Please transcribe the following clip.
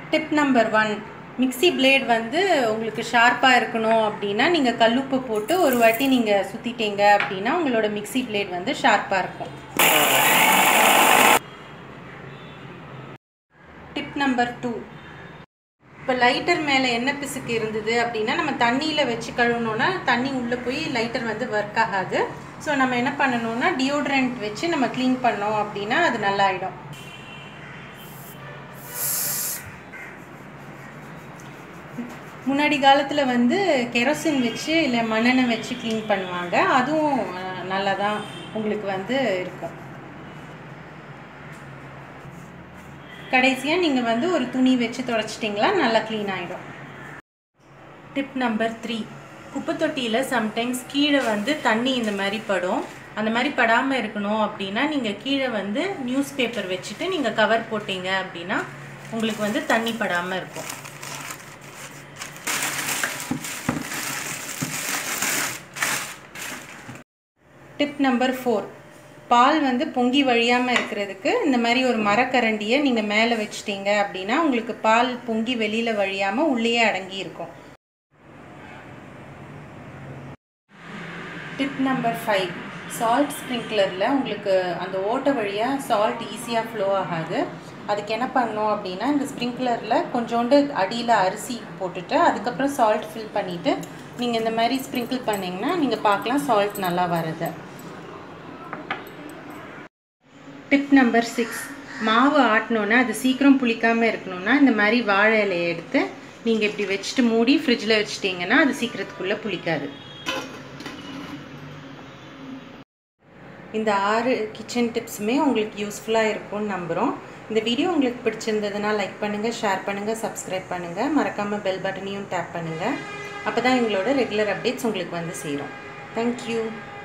tip number one mixie blade வந்து உங்களுக்கு ஷார்ப்பாக இருக்கணும் அப்படின்னா நீங்கள் கல்லுப்பு போட்டு ஒரு வாட்டி நீங்கள் சுற்றிட்டீங்க அப்படின்னா உங்களோட மிக்ஸி பிளேட் வந்து ஷார்ப்பாக இருக்கும் டிப் நம்பர் டூ இப்போ லைட்டர் மேலே என்ன பிசுக்கு இருந்தது அப்படின்னா நம்ம தண்ணியில் வச்சு கழுவுனோன்னா தண்ணி உள்ளே போய் லைட்டர் வந்து ஒர்க் ஆகாது ஸோ நம்ம என்ன பண்ணணும்னா டியோட்ரண்ட் வச்சு நம்ம க்ளீன் பண்ணோம் அப்படின்னா அது நல்லாயிடும் முன்னாடி காலத்தில் வந்து கெரோசின் வச்சு இல்லை மண்ணெண்ணெய் வச்சு க்ளீன் பண்ணுவாங்க அதுவும் அஹ், நல்லா தான் உங்களுக்கு வந்து இருக்கும் கடைசியாக நீங்கள் வந்து ஒரு துணி வச்சு தொடச்சிட்டிங்களா நல்லா க்ளீன் ஆகிடும் டிப் நம்பர் த்ரீ குப்பை தொட்டியில் சம்டைம்ஸ் கீழே வந்து தண்ணி இந்த மாதிரி படும் அந்த மாதிரி படாமல் இருக்கணும் அப்படின்னா நீங்கள் கீழே வந்து நியூஸ் பேப்பர் வச்சுட்டு நீங்கள் கவர் போட்டீங்க அப்படின்னா உங்களுக்கு வந்து தண்ணி படாமல் இருக்கும் டிப் நம்பர் ஃபோர் பால் வந்து பொங்கி வழியாமல் இருக்கிறதுக்கு இந்த மாதிரி ஒரு மரக்கரண்டியை நீங்கள் மேலே வச்சிட்டீங்க அப்படின்னா உங்களுக்கு பால் பொங்கி வெளியில் வழியாமல் உள்ளேயே அடங்கி இருக்கும் டிப் நம்பர் ஃபைவ் சால்ட் ஸ்ப்ரிங்க்லரில் உங்களுக்கு அந்த ஓட்டை வழியாக சால்ட் ஈஸியாக ஃப்ளோ ஆகாது அதுக்கு என்ன பண்ணணும் அப்படின்னா இந்த ஸ்ப்ரிங்க்லரில் கொஞ்சோண்டு அடியில் அரிசி போட்டுட்டு அதுக்கப்புறம் சால்ட் ஃபில் பண்ணிவிட்டு நீங்கள் இந்த மாதிரி ஸ்ப்ரிங்கிள் பண்ணிங்கன்னா நீங்கள் பார்க்கலாம் சால்ட் நல்லா வருது டிப் நம்பர் சிக்ஸ் மாவு ஆட்டினோன்னா அது சீக்கிரம் புளிக்காமல் இருக்கணும்னா இந்த மாதிரி வாழை இலையை எடுத்து நீங்கள் இப்படி வச்சுட்டு மூடி ஃப்ரிட்ஜில் வச்சிட்டிங்கன்னா அது சீக்கிரத்துக்குள்ளே புளிக்காது இந்த ஆறு கிச்சன் டிப்ஸுமே உங்களுக்கு யூஸ்ஃபுல்லாக இருக்கும்னு நம்புகிறோம் இந்த வீடியோ உங்களுக்கு பிடிச்சிருந்ததுன்னா லைக் பண்ணுங்கள் ஷேர் பண்ணுங்கள் சப்ஸ்கிரைப் பண்ணுங்கள் மறக்காமல் பெல் பட்டனையும் டேப் பண்ணுங்கள் அப்போ தான் எங்களோட ரெகுலர் அப்டேட்ஸ் உங்களுக்கு வந்து சேரும் தேங்க்யூ